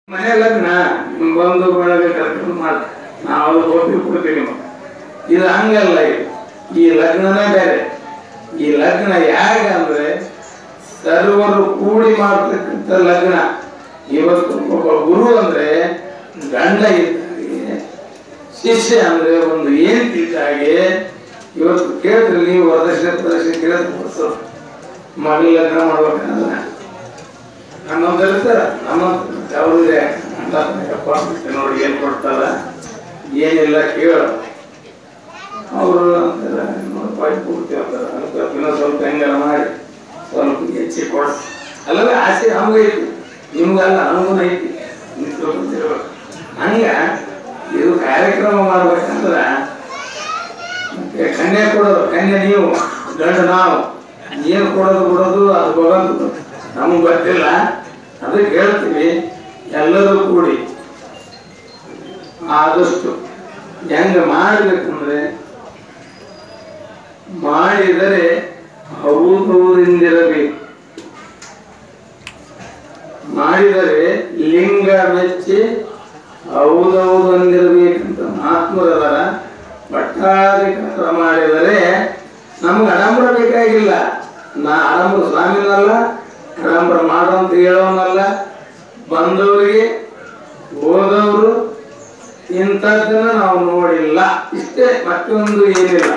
ಮನೆ ಲಗ್ನ ನಿಮ್ ಬಂಧು ಬಳಗ ಕರ್ಕೊಂಡು ಮಾಡ ನಾವು ಒಪ್ಪಿ ಕೊಡ್ತೀವಿ ನಿಮಗೆ ಇದು ಹಂಗಲ್ಲ ಇದು ಈ ಲಗ್ನನೇ ಬೇರೆ ಈ ಲಗ್ನ ಯಾಗ ಅಂದ್ರೆ ಸರ್ವರು ಕೂಡಿ ಮಾಡ್ತಕ್ಕಂಥ ಲಗ್ನ ಇವತ್ತು ಒಬ್ಬ ಗುರು ಅಂದ್ರೆ ಗಂಡ ಇದ್ದಾಗೆ ಶಿಷ್ಯ ಅಂದ್ರೆ ಒಂದು ಏನ್ ಇದ್ದಾಗೆ ಇವತ್ತು ಕೇಳಿದ್ರೆ ನೀವು ವರದಕ್ಷಿಣೆ ಪ್ರದಕ್ಷಿಣೆ ಕೇಳಿದ್ರೆ ಬರ್ಸೋದು ಮಗನ ಲಗ್ನ ಮಾಡ್ಬೇಕಂದ್ರೆ ನಮ್ಮಂತ ಇರ್ತಾರ ನಮ್ಮ ಅವ್ರಿಗೆ ಅಪ್ಪ ನೋಡಿ ಏನ್ ಕೊಡ್ತಾರ ಏನಿಲ್ಲ ಕೇಳು ಅವರು ಅಂತಾರ ನೋಡಪ್ಪ ಇದು ಪೂರ್ತಿ ಅಂತಾರ ಅದಕ್ಕೆ ಇನ್ನೂ ಸ್ವಲ್ಪ ಹೆಂಗಾರ ಮಾಡಿ ಸ್ವಲ್ಪ ಹೆಚ್ಚಿ ಕೊಡ ಅಲ್ಲವೇ ಆಸೆ ನಮಗೈತಿ ನಿಮ್ಗಲ್ಲ ನಮಗೂ ಐತಿ ನಿಂತ್ಕೊಂತಿರ್ಬೇಕು ಹಂಗ ಇದು ಕಾರ್ಯಕ್ರಮ ಮಾಡ್ಬೇಕಂದ್ರ ಮತ್ತೆ ಕನ್ಯೆ ಕೊಡೋದು ಕನ್ಯೆ ನೀವು ಗಂಡ ನಾವು ಏನು ಕೊಡೋದು ಬಿಡೋದು ಅದು ಭಗವಂತ ನಮಗೆ ಗೊತ್ತಿಲ್ಲ ಅದಕ್ಕೆ ಹೇಳ್ತೀವಿ ಎಲ್ಲರೂ ಕೂಡಿ ಆದಷ್ಟು ಹೆಂಗ ಮಾಡಬೇಕಂದ್ರೆ ಮಾಡಿದರೆ ಹೌದೌದಿಂದಿರಬೇಕು ಮಾಡಿದರೆ ಲಿಂಗ ಮೆಚ್ಚಿ ಹೌದೌದು ಅಂದಿರಬೇಕಂತ ಮಹಾತ್ಮರದರ ಪಟ್ಟಾಧಿಕಾರ ಮಾಡಿದರೆ ನಮ್ಗೆ ಆಡಂಬರ ಬೇಕಾಗಿಲ್ಲ ನಾ ಆಡಂಬರ ಸ್ವಾಮಿನಲ್ಲ ಆಡಂಬರ ಮಾಡೋಂತ ಹೇಳೋನಲ್ಲ ಬಂದವರಿಗೆ ಹೋದವರು ಇಂಥದ್ದನ್ನ ನಾವು ನೋಡಿಲ್ಲ ಇಷ್ಟೇ ಮತ್ತೊಂದು ಏನಿಲ್ಲ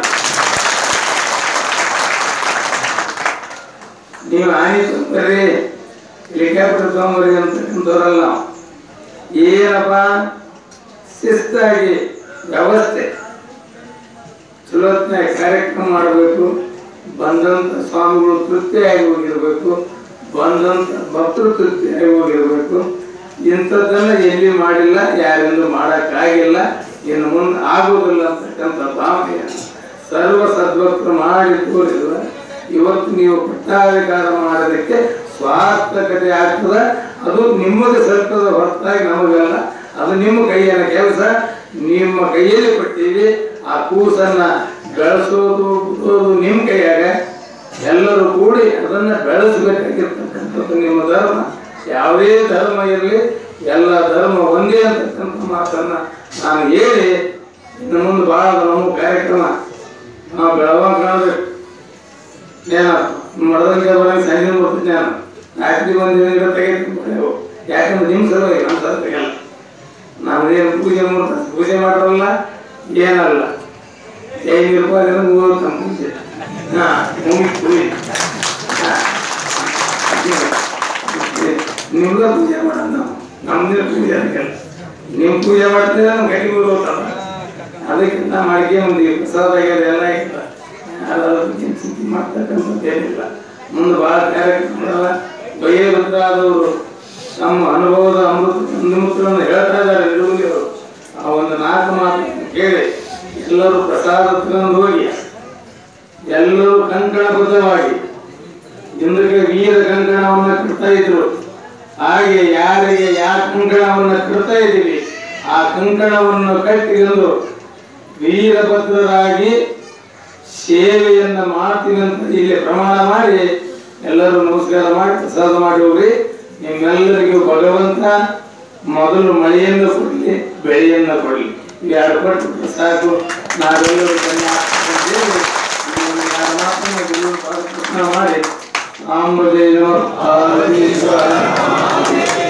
ನೀವು ಆಯ್ತು ಬರ್ರಿ ಹೆಲಿಕಾಪ್ಟರ್ ತಗೊಂಬರಿ ಅಂತಕ್ಕಂಥವ್ರಲ್ಲ ನಾವು ಏನಪ್ಪ ಶಿಸ್ತಾಗಿ ವ್ಯವಸ್ಥೆ ಚಲೋತ್ನಾಗ ಕಾರ್ಯಕ್ರಮ ಮಾಡಬೇಕು ಬಂದಂತ ಸ್ವಾಮಿಗಳು ತೃಪ್ತಿಯಾಗಿ ಹೋಗಿರ್ಬೇಕು ಬಂದಂತ ಭಕ್ತರು ತೃಪ್ತಿಯಾಗಿ ಹೋಗಿರ್ಬೇಕು ಇಂಥದ್ದನ್ನ ಎಲ್ಲಿ ಮಾಡಿಲ್ಲ ಯಾರಿಂದೂ ಮಾಡೋಕ್ಕಾಗಿಲ್ಲ ಇನ್ನು ಮುಂದೆ ಆಗೋದಿಲ್ಲ ಅಂತಕ್ಕಂಥ ಭಾವನೆಯ ಸರ್ವ ಸದ್ಭಕ್ತರು ಮಾಡಿ ತೋರಿಲ್ಲ ಇವತ್ತು ನೀವು ಪಟ್ಟಾಧಿಕಾರ ಮಾಡೋದಕ್ಕೆ ಸ್ವಾರ್ಥಕತೆ ಆಗ್ತದ ಅದು ನಿಮಗೆ ಸಲ್ತದ ಹೊರತಾಗಿ ನಮಗಲ್ಲ ಅದು ನಿಮ್ಮ ಕೈಯನ್ನ ಕೆಲಸ ನಿಮ್ಮ ಕೈಯಲ್ಲಿ ಕೊಟ್ಟಿವಿ ಆ ಕೂಸನ್ನ ಬೆಳೆಸೋದು ಬಿಡೋದು ನಿಮ್ಮ ಕೈಯಾಗ ಎಲ್ಲರೂ ಕೂಡಿ ಅದನ್ನ ಬೆಳೆಸಬೇಕಾಗಿರ್ತಕ್ಕಂಥದ್ದು ನಿಮ್ಮ ಧರ್ಮ ಯಾವುದೇ ಧರ್ಮ ಇರಲಿ ಎಲ್ಲ ಧರ್ಮ ಒಂದೇ ಅಂತಕ್ಕಂಥ ಮಾತನ್ನ ನಾನು ಹೇಳಿ ಇನ್ನು ಮುಂದೆ ಭಾಳ ನಮ್ಮ ಕಾರ್ಯಕ್ರಮ ನಾವು ಬೆಳಗಾವಿ ಕಾಣಬೇಕು ಏನು ಮಡದಂಗೆ ಬರಂಗೆ ಸಂಜೆ ಬರ್ತೀನಿ ನಾನು ರಾತ್ರಿ ಒಂದು ದಿನ ತೆಗೆದು ಯಾಕಂದ್ರೆ ನಿಮ್ಮ ಸಲುವಾಗಿ ನಮ್ಮ ಸಲ ತೆಗೆಯಲ್ಲ ನಾವೇನು ಪೂಜೆ ಮಾಡ್ತಾರೆ ಪೂಜೆ ಮಾಡೋಲ್ಲ ಏನಲ್ಲ ಐದು ರೂಪಾಯಿ ಮೂವತ್ತು ನಮ್ಮ ಪೂಜೆ ಹಾಂ ಮುಗಿತು ಪೂಜೆ ನಿಮ್ಗೆ ಪೂಜೆ ಮಾಡೋದು ನಾವು ನಮ್ದೇ ಪೂಜೆ ಅದಕ್ಕೆಲ್ಲ ನೀವು ಪೂಜೆ ಮಾಡ್ತೀರ ನಮ್ಮ ಕೈ ಹೋಗ್ತಲ್ಲ ಅದಕ್ಕಿಂತ ಮಾಡಿಕೆ ಒಂದು ಪ್ರಸಾದ ಆಗ್ಯದ ಎಲ್ಲ ಆಗಿಲ್ಲ ಯಾರಾದ್ರೂ ಚಿಂತೆ ಮಾಡ್ತಕ್ಕಂಥದ್ದು ಏನಿಲ್ಲ ಮುಂದೆ ಭಾಳ ಕಾರ್ಯಕ್ರಮಗಳಲ್ಲ ವಯೋವೃದ್ಧರಾದವರು ತಮ್ಮ ಅನುಭವದ ಅಮೃತ ಅಮೃತಗಳನ್ನು ಹೇಳ್ತಾ ಇದ್ದಾರೆ ನಿಡುಗಲಿ ಅವರು ಆ ಒಂದು ನಾಲ್ಕು ಮಾತು ಕೇಳಿ ಎಲ್ಲರೂ ಪ್ರಸಾದ ತಗೊಂಡು ಹೋಗಿ ಎಲ್ಲರೂ ಕಂಕಣಬದ್ಧವಾಗಿ ಇಂದ್ರಿಗೆ ವೀರ ಕಂಕಣವನ್ನು ಕಟ್ತಾ ಇದ್ರು ಹಾಗೆ ಯಾರಿಗೆ ಯಾವ ಕಂಕಣವನ್ನು ಕಟ್ತಾ ಇದ್ದೀವಿ ಆ ಕಂಕಣವನ್ನು ಕಟ್ಟಿಕೊಂಡು ವೀರಭದ್ರರಾಗಿ ಸೇವೆಯನ್ನ ಮಾಡ್ತೀನಿ ಅಂತ ಇಲ್ಲಿ ಪ್ರಮಾಣ ಮಾಡಿ ಎಲ್ಲರೂ ನಮಸ್ಕಾರ ಮಾಡಿ ಪ್ರಸಾದ ಮಾಡಿ ಹೋಗ್ರಿ ನಿಮ್ಮೆಲ್ಲರಿಗೂ ಭಗವಂತ ಮೊದಲು ಮಳೆಯನ್ನು ಕೊಡಲಿ ಬೆಳೆಯನ್ನು ಕೊಡಲಿ ಎರಡು ಕೊಟ್ಟು ಸಾಕು ನಾವೆಲ್ಲರೂ ಧನ್ಯವಾದ ಮಾತನ್ನು ಗುರು ಪ್ರಾರ್ಥನೆ ಮಾಡಿ ಆಂಬದೇವ